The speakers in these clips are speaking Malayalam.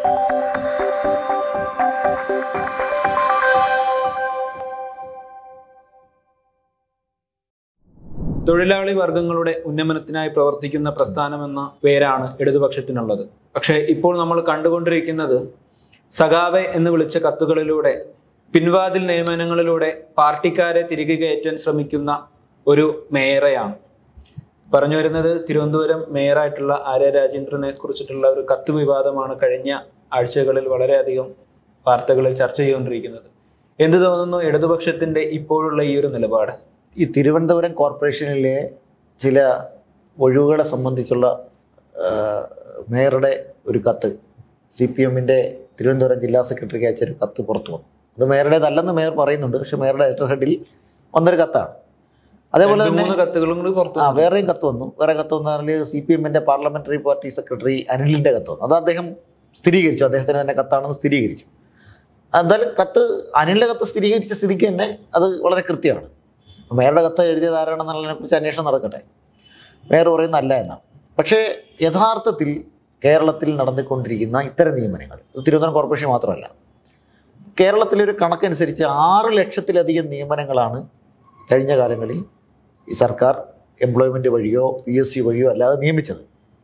തൊഴിലാളി വർഗങ്ങളുടെ ഉന്നമനത്തിനായി പ്രവർത്തിക്കുന്ന പ്രസ്ഥാനമെന്ന പേരാണ് ഇടതുപക്ഷത്തിനുള്ളത് പക്ഷേ ഇപ്പോൾ നമ്മൾ കണ്ടുകൊണ്ടിരിക്കുന്നത് സഖാവെ എന്ന് വിളിച്ച കത്തുകളിലൂടെ പിൻവാതിൽ നിയമനങ്ങളിലൂടെ പാർട്ടിക്കാരെ തിരികെ കയറ്റാൻ ശ്രമിക്കുന്ന ഒരു മേയറെയാണ് പറഞ്ഞു വരുന്നത് തിരുവനന്തപുരം മേയറായിട്ടുള്ള ആര്യ രാജേന്ദ്രനെ കുറിച്ചിട്ടുള്ള ഒരു കത്ത് വിവാദമാണ് കഴിഞ്ഞ ആഴ്ചകളിൽ വളരെയധികം വാർത്തകളിൽ ചർച്ച ചെയ്തുകൊണ്ടിരിക്കുന്നത് എന്ത് തോന്നുന്നു ഇടതുപക്ഷത്തിന്റെ ഇപ്പോഴുള്ള ഈ ഒരു നിലപാട് ഈ തിരുവനന്തപുരം കോർപ്പറേഷനിലെ ചില ഒഴിവുകളെ സംബന്ധിച്ചുള്ള ആ, മേയറുടെ ഒരു കത്ത് സി പി എമ്മിൻ്റെ തിരുവനന്തപുരം ജില്ലാ സെക്രട്ടറിക്ക് അയച്ച ഒരു കത്ത് പുറത്തു വന്നു അത് മേയറുടേതല്ലെന്ന് മേയർ പറയുന്നുണ്ട് പക്ഷെ മേയറുടെ ലെറ്റർ ഹെഡിൽ വന്നൊരു കത്താണ് അതേപോലെ രണ്ട് തന്നെ മൂന്ന് കത്തുകളും കൂടി പുറത്തു ആ വേറെയും കത്ത് വന്നു വേറെ കത്ത് വന്നു പറഞ്ഞാൽ സി പി എമ്മിൻ്റെ പാർലമെന്ററി പാർട്ടി സെക്രട്ടറി അനിലിൻ്റെ കത്ത് വന്നു അത് അദ്ദേഹം സ്ഥിരീകരിച്ചു അദ്ദേഹത്തിന് തന്നെ കത്താണെന്ന് സ്ഥിരീകരിച്ചു എന്തായാലും കത്ത് അനിലിൻ്റെ കത്ത് സ്ഥിരീകരിച്ച സ്ഥിതിക്ക് തന്നെ അത് വളരെ കൃത്യമാണ് മേയറുടെ കത്ത് എഴുതിയത് ആരാണെന്നുള്ളതിനെ കുറിച്ച് അന്വേഷണം നടക്കട്ടെ മേയർ പറയുന്ന അല്ല എന്നാണ് പക്ഷേ യഥാർത്ഥത്തിൽ കേരളത്തിൽ നടന്നുകൊണ്ടിരിക്കുന്ന ഇത്തരം നിയമനങ്ങൾ ഇത് തിരുവനന്തപുരം കോർപ്പറേഷൻ മാത്രമല്ല കേരളത്തിലൊരു കണക്കനുസരിച്ച് ആറ് ലക്ഷത്തിലധികം നിയമനങ്ങളാണ് കഴിഞ്ഞ കാലങ്ങളിൽ ഈ സർക്കാർ എംപ്ലോയ്മെൻറ്റ് വഴിയോ പി എസ് സി വഴിയോ അല്ലാതെ നിയമിച്ചത്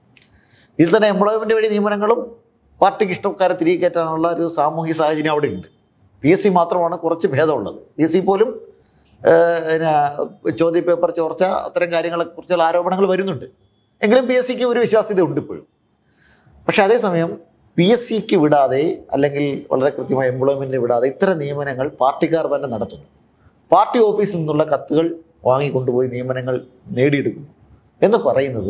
ഇതിൽ തന്നെ എംപ്ലോയ്മെൻറ്റ് വഴി നിയമനങ്ങളും പാർട്ടിക്ക് ഇഷ്ടക്കാരെ തിരികെ കയറ്റാനുള്ള ഒരു സാമൂഹിക സാഹചര്യം അവിടെ ഉണ്ട് പി എസ് സി മാത്രമാണ് കുറച്ച് ഭേദമുള്ളത് പി എസ് സി പോലും ഏഹ്, പിന്നെ ചോദ്യ പേപ്പർ ചോർച്ച അത്തരം കാര്യങ്ങളെക്കുറിച്ചുള്ള ആരോപണങ്ങൾ വരുന്നുണ്ട് എങ്കിലും പി എസ് സിക്ക് ഒരു വിശ്വാസ്യത ഉണ്ട് ഇപ്പോഴും പക്ഷെ അതേസമയം പി എസ് സിക്ക് വിടാതെ അല്ലെങ്കിൽ വളരെ കൃത്യമായ എംപ്ലോയ്മെൻറ്റിന് വിടാതെ ഇത്തരം നിയമനങ്ങൾ പാർട്ടിക്കാർ തന്നെ നടത്തുന്നു പാർട്ടി ഓഫീസിൽ നിന്നുള്ള കത്തുകൾ വാങ്ങിക്കൊണ്ടുപോയി നിയമനങ്ങൾ നേടിയെടുക്കുന്നു എന്ന് പറയുന്നത്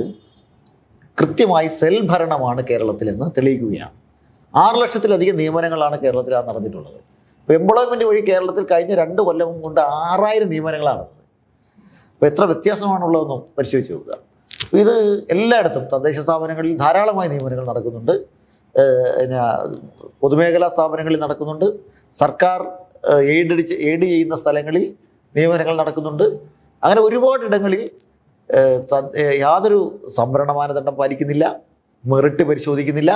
കൃത്യമായി സെൽ ഭരണമാണ് കേരളത്തിലെന്ന് തെളിയിക്കുകയാണ് ആറ് ലക്ഷത്തിലധികം നിയമനങ്ങളാണ് കേരളത്തിൽ ആ നടന്നിട്ടുള്ളത് ഇപ്പോൾ എംപ്ലോയ്മെൻറ്റ് വഴി കേരളത്തിൽ കഴിഞ്ഞ രണ്ട് കൊല്ലം കൊണ്ട് ആറായിരം നിയമനങ്ങളാണ് നടന്നത് അപ്പോൾ എത്ര വ്യത്യാസമാണുള്ളതെന്നും പരിശോധിച്ച് നോക്കുക അപ്പോൾ ഇത് എല്ലായിടത്തും തദ്ദേശ സ്ഥാപനങ്ങളിൽ ധാരാളമായി നിയമനങ്ങൾ നടക്കുന്നുണ്ട് ഏഹ് പിന്നെ പൊതുമേഖലാ സ്ഥാപനങ്ങളിൽ നടക്കുന്നുണ്ട് സർക്കാർ ഏഹ് എയ്ഡ് അടിച്ച് എയ്ഡ് ചെയ്യുന്ന സ്ഥലങ്ങളിൽ നിയമനങ്ങൾ നടക്കുന്നുണ്ട് അങ്ങനെ ഒരുപാട് ഇടങ്ങളിൽ ഏഹ് ത- ഏഹ് യാതൊരു സംവരണ മാനദണ്ഡം പാലിക്കുന്നില്ല മെറിറ്റ് പരിശോധിക്കുന്നില്ല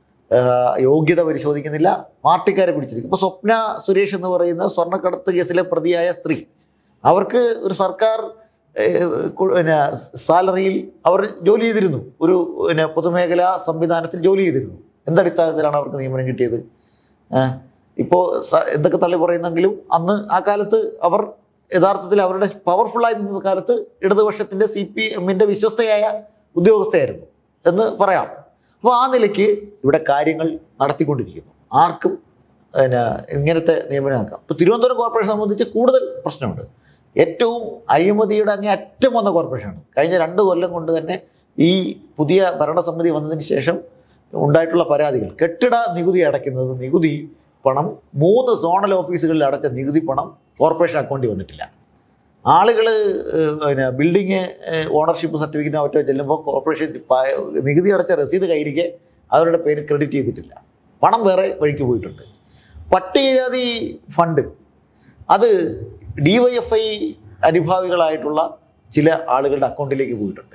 ഏഹ് യോഗ്യത പരിശോധിക്കുന്നില്ല പാർട്ടിക്കാരെ പിടിച്ചിരിക്കും ഇപ്പോൾ സ്വപ്ന സുരേഷ് എന്ന് പറയുന്ന സ്വർണ്ണക്കടത്ത് കേസിലെ പ്രതിയായ സ്ത്രീ അവർക്ക് ഒരു സർക്കാർ ഏഹ്, കു- പിന്നെ സാലറിയിൽ അവർ ജോലി ചെയ്തിരുന്നു ഒരു പിന്നെ പൊതുമേഖലാ സംവിധാനത്തിൽ ജോലി ചെയ്തിരുന്നു എന്തടിസ്ഥാനത്തിലാണ് അവർക്ക് നിയമനം കിട്ടിയത് ഏഹ്, ഇപ്പോൾ സ- എന്തൊക്കെ തള്ളി പറയുന്നെങ്കിലും അന്ന് ആ കാലത്ത് അവർ യഥാർത്ഥത്തിൽ അവരുടെ പവർഫുള്ളായി നിന്ന കാലത്ത് ഇടതുപക്ഷത്തിൻ്റെ സി പി എമ്മിൻ്റെ വിശ്വസ്തയായ ഉദ്യോഗസ്ഥയായിരുന്നു എന്ന് പറയാം അപ്പോൾ ആ നിലയ്ക്ക് ഇവിടെ കാര്യങ്ങൾ നടത്തിക്കൊണ്ടിരിക്കുന്നു ആർക്കും പിന്നെ ഇങ്ങനത്തെ നിയമനമാക്കാം ഇപ്പോൾ തിരുവനന്തപുരം കോർപ്പറേഷൻ സംബന്ധിച്ച് കൂടുതൽ പ്രശ്നമുണ്ട് ഏറ്റവും അഴിമതിയുടെ അങ്ങേ അറ്റം വന്ന കോർപ്പറേഷനാണ് കഴിഞ്ഞ രണ്ട് കൊല്ലം കൊണ്ട് തന്നെ ഈ പുതിയ ഭരണസമിതി വന്നതിന് ശേഷം ഉണ്ടായിട്ടുള്ള പരാതികൾ കെട്ടിട നികുതി അടയ്ക്കുന്നത് നികുതി പണം മൂന്ന് സോണൽ ഓഫീസുകളിൽ അടച്ച നികുതി പണം കോർപ്പറേഷൻ അക്കൗണ്ടിൽ വന്നിട്ടില്ല ആളുകൾ പിന്നെ ബിൽഡിങ് ഓണർഷിപ്പ് സർട്ടിഫിക്കറ്റിനോ മറ്റോ ചെല്ലുമ്പോൾ കോർപ്പറേഷൻ പ- നികുതി അടച്ച രസീത് കയ്യിരിക്കെ അവരുടെ പേര് ക്രെഡിറ്റ് ചെയ്തിട്ടില്ല പണം വേറെ വഴിക്ക് പോയിട്ടുണ്ട് പട്ടികജാതി ഫണ്ട് അത് ഡി വൈ എഫ് ഐ അനുഭാവികളായിട്ടുള്ള ചില ആളുകളുടെ അക്കൗണ്ടിലേക്ക് പോയിട്ടുണ്ട്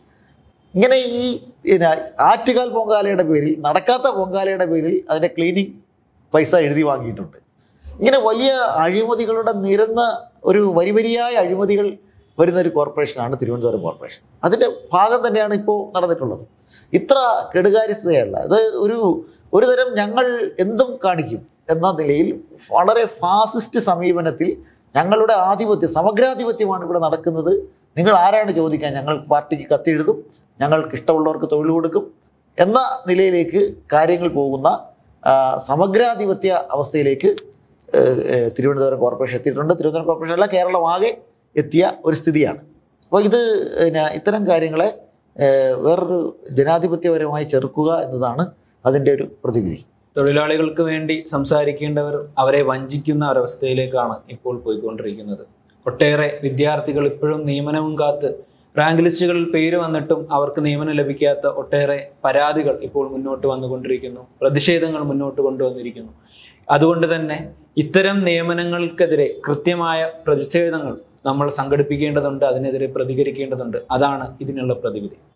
ഇങ്ങനെ ഈ പിന്നെ ആറ്റുകാൽ പൊങ്കാലയുടെ പേരിൽ നടക്കാത്ത പൊങ്കാലയുടെ പേരിൽ അതിൻ്റെ ക്ലീനിങ് പൈസ എഴുതി വാങ്ങിയിട്ടുണ്ട് ഇങ്ങനെ വലിയ അഴിമതികളുടെ നിരന്ന ഒരു വരി വരിയായ അഴിമതികൾ വരുന്ന ഒരു കോർപ്പറേഷനാണ് തിരുവനന്തപുരം കോർപ്പറേഷൻ അതിൻ്റെ ഭാഗം തന്നെയാണ് ഇപ്പോൾ നടന്നിട്ടുള്ളത് ഇത്ര കെടുകാര്യസ്ഥതയല്ല അത് ഒരു ഒരു തരം ഞങ്ങൾ എന്തും കാണിക്കും എന്ന നിലയിൽ വളരെ ഫാസിസ്റ്റ് സമീപനത്തിൽ ഞങ്ങളുടെ ആധിപത്യം സമഗ്രാധിപത്യമാണ് ഇവിടെ നടക്കുന്നത് നിങ്ങൾ ആരാണ് ചോദിക്കാൻ ഞങ്ങൾ പാർട്ടിക്ക് കത്തെഴുതും ഞങ്ങൾക്ക് ഇഷ്ടമുള്ളവർക്ക് തൊഴിൽ കൊടുക്കും എന്ന നിലയിലേക്ക് കാര്യങ്ങൾ പോകുന്ന ആ, സമഗ്രാധിപത്യ അവസ്ഥയിലേക്ക് ഏഹ്, ഏഹ്, തിരുവനന്തപുരം കോർപ്പറേഷൻ എത്തിയിട്ടുണ്ട് തിരുവനന്തപുരം കോർപ്പറേഷൻ അല്ല കേരളം ആകെ എത്തിയ ഒരു സ്ഥിതിയാണ് അപ്പോൾ ഇത് പിന്നെ ഇത്തരം കാര്യങ്ങളെ ഏഹ്, വേറൊരു ജനാധിപത്യപരമായി ചെറുക്കുക എന്നതാണ് അതിൻ്റെ ഒരു പ്രതിവിധി തൊഴിലാളികൾക്ക് വേണ്ടി സംസാരിക്കേണ്ടവർ അവരെ വഞ്ചിക്കുന്ന ഒരവസ്ഥയിലേക്കാണ് ഇപ്പോൾ പോയിക്കൊണ്ടിരിക്കുന്നത് ഒട്ടേറെ വിദ്യാർത്ഥികൾ ഇപ്പോഴും നിയമനവും കാത്ത് റാങ്ക് ലിസ്റ്റുകളിൽ പേര് വന്നിട്ടും അവർക്ക് നിയമനം ലഭിക്കാത്ത ഒട്ടേറെ പരാതികൾ ഇപ്പോൾ മുന്നോട്ട് വന്നുകൊണ്ടിരിക്കുന്നു പ്രതിഷേധങ്ങൾ മുന്നോട്ട് കൊണ്ടുവന്നിരിക്കുന്നു അതുകൊണ്ട് തന്നെ ഇത്തരം നിയമനങ്ങൾക്കെതിരെ കൃത്യമായ പ്രതിഷേധങ്ങൾ നമ്മൾ സംഘടിപ്പിക്കേണ്ടതുണ്ട് അതിനെതിരെ പ്രതികരിക്കേണ്ടതുണ്ട് അതാണ് ഇതിനുള്ള പ്രതിവിധി